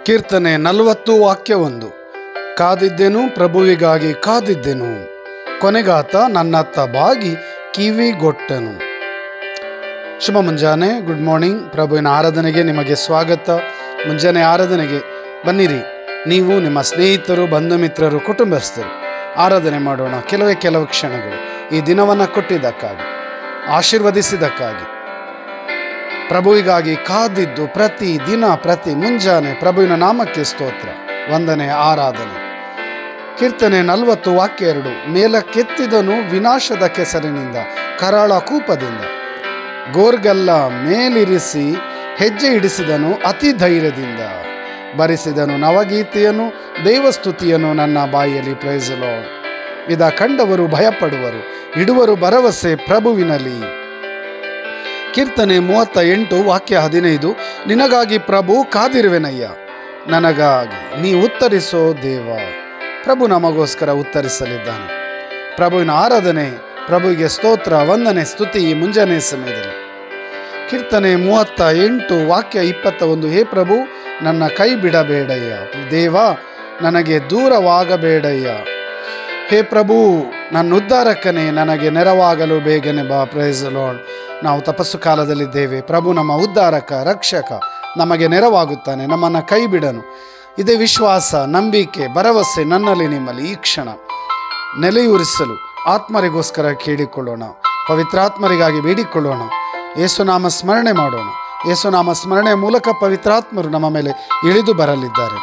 ಕೀರ್ತನೆ ನಲವತ್ತು ವಾಕ್ಯ ಒಂದು ಕಾದಿದ್ದೆನು ಪ್ರಭುವಿಗಾಗಿ ಕಾದಿದ್ದೆನು ಕೊನೆಗಾತ ನನ್ನತ್ತ ಬಾಗಿ ಕಿವಿಗೊಟ್ಟನು ಶುಭ ಮುಂಜಾನೆ ಗುಡ್ ಮಾರ್ನಿಂಗ್ ಪ್ರಭುವಿನ ಆರಾಧನೆಗೆ ನಿಮಗೆ ಸ್ವಾಗತ ಮುಂಜಾನೆ ಆರಾಧನೆಗೆ ಬನ್ನಿರಿ ನೀವು ನಿಮ್ಮ ಸ್ನೇಹಿತರು ಬಂಧು ಮಿತ್ರರು ಕುಟುಂಬಸ್ಥರು ಆರಾಧನೆ ಮಾಡೋಣ ಕೆಲವೇ ಕೆಲವು ಕ್ಷಣಗಳು ಈ ದಿನವನ್ನು ಕೊಟ್ಟಿದ್ದಕ್ಕಾಗಿ ಆಶೀರ್ವದಿಸಿದ್ದಕ್ಕಾಗಿ ಪ್ರಭುವಿಗಾಗಿ ಕಾದಿದ್ದು ಪ್ರತಿ ದಿನ ಪ್ರತಿ ಮುಂಜಾನೆ ಪ್ರಭುವಿನ ನಾಮಕ್ಕೆ ಸ್ತೋತ್ರ ವಂದನೆ ಆರಾಧನೆ ಕೀರ್ತನೆ ನಲವತ್ತು ವಾಕ್ಯ ಎರಡು ಮೇಲಕ್ಕೆತ್ತಿದನು ವಿನಾಶದ ಕೆಸರಿನಿಂದ ಕರಾಳ ಕೂಪದಿಂದ ಗೋರ್ಗಲ್ಲ ಮೇಲಿರಿಸಿ ಹೆಜ್ಜೆ ಇಡಿಸಿದನು ಅತಿ ಧೈರ್ಯದಿಂದ ಬರಿಸಿದನು ನವಗೀತೆಯನ್ನು ದೇವಸ್ತುತಿಯನ್ನು ನನ್ನ ಬಾಯಿಯಲ್ಲಿ ಪ್ರೈಸಲೋ ಇದ ಕಂಡವರು ಭಯಪಡುವರು ಇಡುವರು ಭರವಸೆ ಪ್ರಭುವಿನಲ್ಲಿ ಕೀರ್ತನೆ ಮೂವತ್ತ ಎಂಟು ವಾಕ್ಯ ಹದಿನೈದು ನಿನಗಾಗಿ ಪ್ರಭು ಕಾದಿರುವೆನಯ್ಯ ನನಗಾಗಿ ನೀ ಉತ್ತರಿಸೋ ದೇವ ಪ್ರಭು ನಮಗೋಸ್ಕರ ಉತ್ತರಿಸಲಿದ್ದಾನೆ ಪ್ರಭುವಿನ ಆರಾಧನೆ ಪ್ರಭುವಿಗೆ ಸ್ತೋತ್ರ ವಂದನೆ ಸ್ತುತಿ ಈ ಮುಂಜಾನೆ ಸಮಯದಲ್ಲಿ ಕೀರ್ತನೆ ಮೂವತ್ತ ಎಂಟು ವಾಕ್ಯ ಇಪ್ಪತ್ತ ಒಂದು ಹೇ ಪ್ರಭು ನನ್ನ ಕೈ ಬಿಡಬೇಡಯ್ಯ ದೇವ ನನಗೆ ದೂರವಾಗಬೇಡಯ್ಯ ಹೇ ಪ್ರಭು ನನ್ನ ಉದ್ಧಾರಕನೇ ನನಗೆ ನೆರವಾಗಲು ಬೇಗನೆ ಬಾ ಪ್ರೈಸ್ ಲಾರ್ಡ್ ನಾವು ತಪಸ್ಸು ಕಾಲದಲ್ಲಿದ್ದೇವೆ ಪ್ರಭು ನಮ್ಮ ಉದ್ಧಾರಕ ರಕ್ಷಕ ನಮಗೆ ನೆರವಾಗುತ್ತಾನೆ ನಮ್ಮನ್ನು ಕೈ ಬಿಡನು ಇದೇ ವಿಶ್ವಾಸ ನಂಬಿಕೆ ಭರವಸೆ ನನ್ನಲ್ಲಿ ನಿಮ್ಮಲ್ಲಿ ಈ ಕ್ಷಣ ನೆಲೆಯೂರಿಸಲು ಆತ್ಮರಿಗೋಸ್ಕರ ಕೇಳಿಕೊಳ್ಳೋಣ ಪವಿತ್ರಾತ್ಮರಿಗಾಗಿ ಬೇಡಿಕೊಳ್ಳೋಣ ಯೇಸುನಾಮ ಸ್ಮರಣೆ ಮಾಡೋಣ ಯೇಸುನಾಮ ಸ್ಮರಣೆಯ ಮೂಲಕ ಪವಿತ್ರಾತ್ಮರು ನಮ್ಮ ಮೇಲೆ ಇಳಿದು ಬರಲಿದ್ದಾರೆ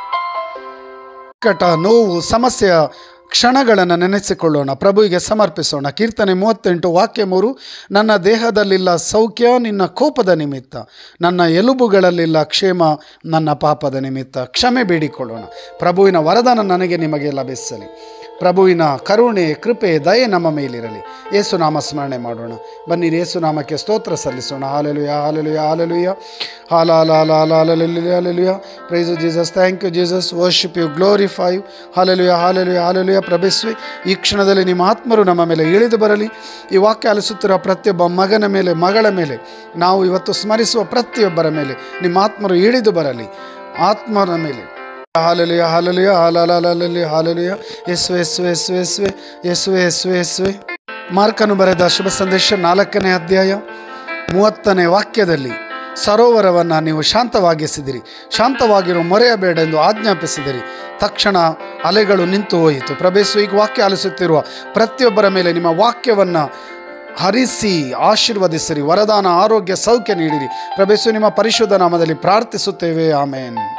ಕಟ ನೋವು ಸಮಸ್ಯೆಯ ಕ್ಷಣಗಳನ್ನು ನೆನೆಸಿಕೊಳ್ಳೋಣ ಪ್ರಭುವಿಗೆ ಸಮರ್ಪಿಸೋಣ ಕೀರ್ತನೆ ಮೂವತ್ತೆಂಟು ವಾಕ್ಯ ಮೂರು ನನ್ನ ದೇಹದಲ್ಲಿಲ್ಲ ಸೌಖ್ಯ ನಿನ್ನ ಕೋಪದ ನಿಮಿತ್ತ ನನ್ನ ಎಲುಬುಗಳಲ್ಲಿಲ್ಲ ಕ್ಷೇಮ ನನ್ನ ಪಾಪದ ನಿಮಿತ್ತ ಕ್ಷಮೆ ಬೇಡಿಕೊಳ್ಳೋಣ ಪ್ರಭುವಿನ ವರದಾನ ನನಗೆ ನಿಮಗೆ ಲಭಿಸಲಿ ಪ್ರಭುವಿನ ಕರುಣೆ ಕೃಪೆ ದಯೆ ನಮ್ಮ ಮೇಲಿರಲಿ ಯೇಸುನಾಮ ಸ್ಮರಣೆ ಮಾಡೋಣ ಬನ್ನಿರಿ ಯೇಸುನಾಮಕ್ಕೆ ಸ್ತೋತ್ರ ಸಲ್ಲಿಸೋಣ ಹಾಲೆಲುಯ ಹಾಲೆಲುಯ ಹಾಲೆಲುಯ ಹಾಲ ಹಾಲ ಹಾಲ ಹಾಲ hallelujah hallelujah praise Jesus thank you Jesus worship you glorify you hallelujah hallelujah hallelujah ಪ್ರಭೇಸ್ವಿ ಈ ಕ್ಷಣದಲ್ಲಿ ನಿಮ್ಮ ಆತ್ಮರು ನಮ್ಮ ಮೇಲೆ ಇಳಿದು ಬರಲಿ ಈ ವಾಕ್ಯ ಆಲಿಸುತ್ತಿರುವ ಪ್ರತಿಯೊಬ್ಬ ಮಗನ ಮೇಲೆ ಮಗಳ ಮೇಲೆ ನಾವು ಇವತ್ತು ಸ್ಮರಿಸುವ ಪ್ರತಿಯೊಬ್ಬರ ಮೇಲೆ ನಿಮ್ಮ ಆತ್ಮರು ಇಳಿದು ಬರಲಿ ಆತ್ಮರ ಮೇಲೆ ಹಾಲೆಲುಯ ಹಾಲೆಲುಯ ಹಾಲಾಲಾಲುಯ ಹಾಲೆಲುಯ ಯಸ್ವೆ ಯಸ್ವೆ ಯಸ್ವೆ ಯಸ್ವೆ ಯಸ್ವೆ ಯಸ್ವೆ ಯಸ್ವೆ ಮಾರ್ಕನು ಬರೆದ ಶುಭ ಸಂದೇಶ ನಾಲ್ಕನೇ ಅಧ್ಯಾಯ ಮೂವತ್ತನೇ ವಾಕ್ಯದಲ್ಲಿ ಸರೋವರವನ್ನು ನೀವು ಶಾಂತವಾಗಿಸಿದಿರಿ ಶಾಂತವಾಗಿರೋ ಮೊರೆಯಬೇಡ ಎಂದು ಆಜ್ಞಾಪಿಸಿದಿರಿ ತಕ್ಷಣ ಅಲೆಗಳು ನಿಂತು ಹೋಯಿತು ಪ್ರಭೇಸು ಈಗ ವಾಕ್ಯ ಆಲಿಸುತ್ತಿರುವ ಪ್ರತಿಯೊಬ್ಬರ ಮೇಲೆ ನಿಮ್ಮ ವಾಕ್ಯವನ್ನು ಹರಿಸಿ ಆಶೀರ್ವದಿಸಿರಿ ವರದಾನ ಆರೋಗ್ಯ ಸೌಖ್ಯ ನೀಡಿರಿ ಪ್ರಭೇಸು ನಿಮ್ಮ ಪರಿಶುದ್ಧ ನಾಮದಲ್ಲಿ ಪ್ರಾರ್ಥಿಸುತ್ತೇವೆ ಆಮೇನ್